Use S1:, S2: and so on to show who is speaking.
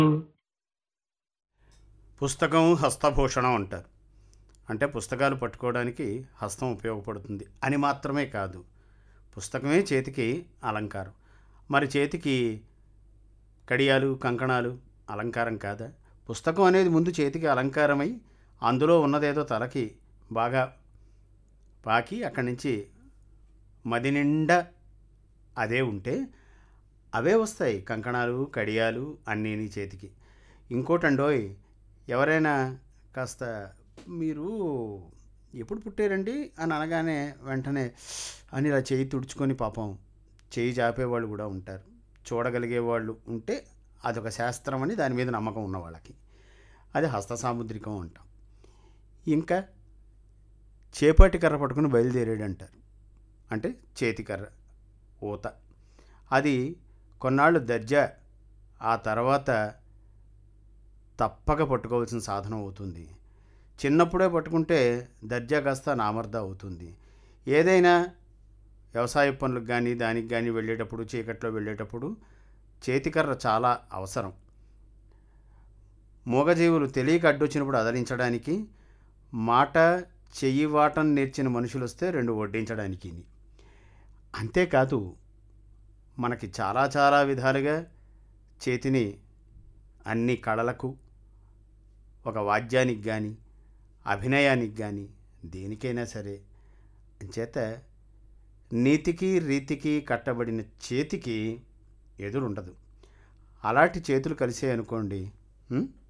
S1: పుస్తకం హస్తభూషణం అంటారు అంటే పుస్తకాలు పట్టుకోవడానికి హస్తం ఉపయోగపడుతుంది అని మాత్రమే కాదు పుస్తకమే చేతికి అలంకారం మరి చేతికి కడియాలు కంకణాలు అలంకారం కాదా పుస్తకం అనేది ముందు చేతికి అలంకారమై అందులో ఉన్నదేదో తలకి బాగా పాకి అక్కడి నుంచి మది నిండా అదే ఉంటే అవే వస్తాయి కంకణాలు కడియాలు అన్నీ నీ చేతికి ఇంకోటండోయ్ ఎవరైనా కాస్త మీరు ఎప్పుడు పుట్టారండి అని అనగానే వెంటనే అని ఇలా చేయి తుడుచుకొని పాపం చేయి చాపేవాళ్ళు కూడా ఉంటారు చూడగలిగే వాళ్ళు ఉంటే అదొక శాస్త్రం అని దాని మీద నమ్మకం ఉన్న వాళ్ళకి అది హస్త సాముద్రికం అంటాం ఇంకా చేపాటి కర్ర పట్టుకుని బయలుదేరాడు అంటారు అంటే చేతి కర్ర ఊత అది కొన్నాళ్ళు దర్జా ఆ తర్వాత తప్పక పట్టుకోవాల్సిన సాధనం అవుతుంది చిన్నప్పుడే పట్టుకుంటే దర్జా కాస్త నామర్ద అవుతుంది ఏదైనా వ్యవసాయ పనులకు కానీ దానికి కానీ వెళ్ళేటప్పుడు చీకట్లో వెళ్ళేటప్పుడు చేతికర్ర చాలా అవసరం మూగజీవులు తెలియక అడ్డొచ్చినప్పుడు అదరించడానికి మాట చెయ్యి వాటం నేర్చిన మనుషులు వస్తే రెండు వడ్డించడానికి అంతేకాదు మనకి చాలా చాలా విధాలుగా చేతిని అన్ని కళలకు ఒక వాద్యానికి కానీ అభినయానికి కానీ దేనికైనా సరే చేత నీతికి రీతికి కట్టబడిన చేతికి ఎదురుండదు అలాంటి చేతులు కలిసే అనుకోండి ఉం?